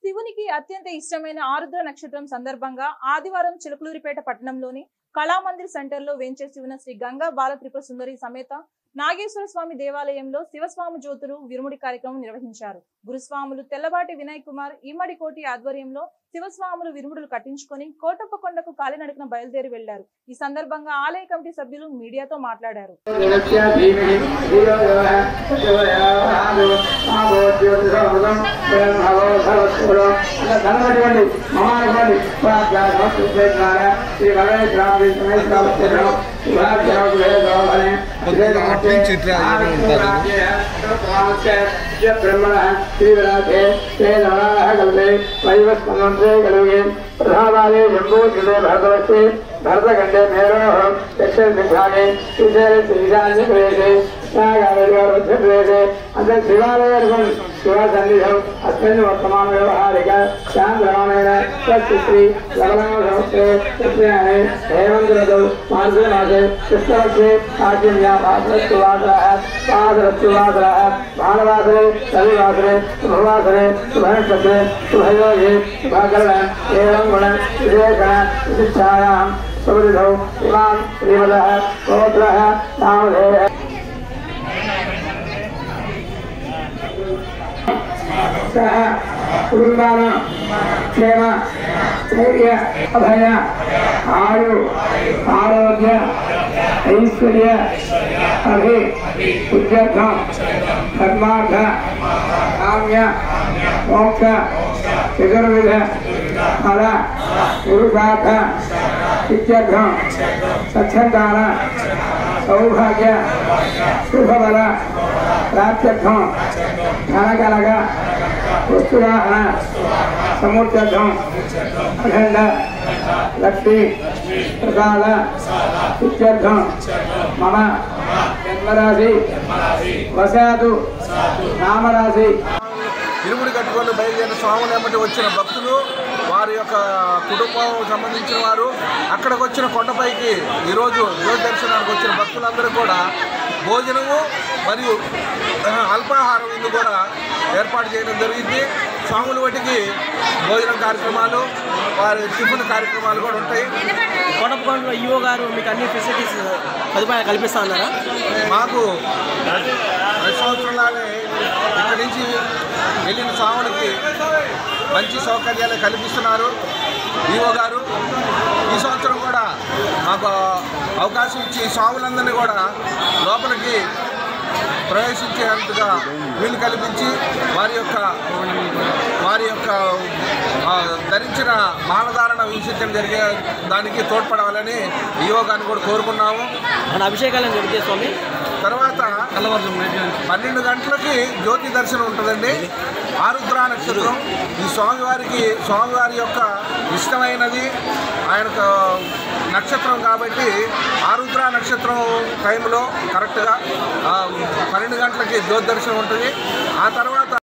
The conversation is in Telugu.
శివునికి అత్యంత ఇష్టమైన ఆరుద్ర నక్షత్రం సందర్భంగా ఆదివారం చిలకలూరిపేట పట్టణంలోని కళామందిర్ సెంటర్ లో వేంచేసి ఉన్న శ్రీ గంగా బాల త్రిపుర సుందరి సమేత నాగేశ్వర స్వామి దేవాలయంలో శివస్వామి జ్యోతులు విరుముడి కార్యక్రమం నిర్వహించారు గురుస్వాములు తెల్లబాటి వినయ్ కుమార్ ఈమడి కోటి ఆధ్వర్యంలో శివస్వాములు విరుముడులు కట్టించుకొని కోటప్ప కొండకు కాలినడకన బయలుదేరి వెళ్లారు ఈ సందర్భంగా ఆలయ కమిటీ సభ్యులు మీడియాతో మాట్లాడారు జగత్యా ధీమహి ధియో యో యోయాదో ఆదో జ్యోతిషోమృతం స్వయం భగో సర్వస్వరం అలా ధనమటువంటి మహానుభావి స్వాధ్యాయ సంస్కృతాయ శ్రీ భగవే గ్రామ సమేశ్వరం శుభాభ్యాం వేదోహనే బ్రహ్మణ శ్రీవిరాజే శ్రీధరాయ కల్పే వైవస్పందే కలుగే ప్రధానాలే జంబూ జిలే భరతవర్షే భరతఖండే మేరోహ దక్షిణ విభాగే శ్రీశైల శ్రీశాన్య ప్రదేశే ప్రదేశే అంత శివాలయం శివ సన్నిధం అస్మిన్ వర్తమాన వ్యవహారిక చాంద్రమాణేన శ్రీ లవణమ సంవత్సరే దక్షిణాయనే హేమంత ఋతౌ మార్గమాసే కృష్ణపక్షే ఆజ్ఞా పాదరత్వాసరः పాదరత్వాసరः భానువాసరే రవివాసరే శుభవాసరే శుభనక్షత్రే శుభయోగే శుభకరణ ఏవం గుణ విశేషణ విశిష్టాయాం సుమృధౌ ఇమాం శ్రీమదः గోత్రः నామధేయ సహ కుటుంబాన క్షేమ ధైర్య అభయ ఆయు ఆరోగ్య ఐశ్వర్య అభి ఉద్యర్థం ధర్మార్థ కామ్య మోక్ష చతుర్విధ ఫల పురుషార్థ ఇత్యర్థం సత్సంతాన సౌభాగ్య శుభబల ప్రాప్త్యర్థం ధనకనక వస్తువాహన సముద్యర్థం అఖండ లక్ష్మీ ప్రసాద ఇత్యర్థం మమ జన్మరాశి వశాతు నామరాశి ఇరుముడి కట్టుకొని బయలుదేరిన స్వాములు ఏమంటే వచ్చిన భక్తులు వారి యొక్క కుటుంబం సంబంధించిన వారు అక్కడికి వచ్చిన కొండపైకి ఈరోజు జ్యోతి దర్శనానికి వచ్చిన భక్తులందరూ కూడా భోజనము మరియు ఆ, అల్పాహారం ఇది కూడా ఏర్పాటు చేయడం జరిగింది స్వాముల వాటికి భోజనం కార్యక్రమాలు వారి టిఫిన్ కార్యక్రమాలు కూడా ఉంటాయి కొండపకొండలో ఈఓ గారు మీకు అన్ని ఫెసిలిటీస్ సదుపాయాలు కల్పిస్తా ఉన్నారా మాకు ప్రతి సంవత్సరంలానే ఇక్కడి నుంచి వెళ్ళిన స్వాములకి మంచి సౌకర్యాలు కల్పిస్తున్నారు ఈఓ గారు ఈ సంవత్సరం కూడా మాకు అవకాశం ఇచ్చి స్వాములందరినీ కూడా లోపలికి ప్రవేశించేందుగా వీలు కల్పించి వారి యొక్క వారి యొక్క ఆ, ధరించిన మాలధారణ వీక్షించడం జరిగే దానికి తోడ్పడాలని ఈఓ గారిని కూడా కోరుకున్నాము మన అభిషేకాలను జరిగే స్వామి తర్వాత పన్నెండు గంటలకి జ్యోతి దర్శనం ఉంటుందండి ఆరుద్ర నక్షత్రం ఈ స్వామివారికి స్వామివారి యొక్క ఇష్టమైనది ఆయనకు నక్షత్రం కాబట్టి ఆరుద్ర నక్షత్రం టైంలో కరెక్ట్గా ఆ, పన్నెండు గంటలకి జ్యోతి దర్శనం ఉంటుంది ఆ తర్వాత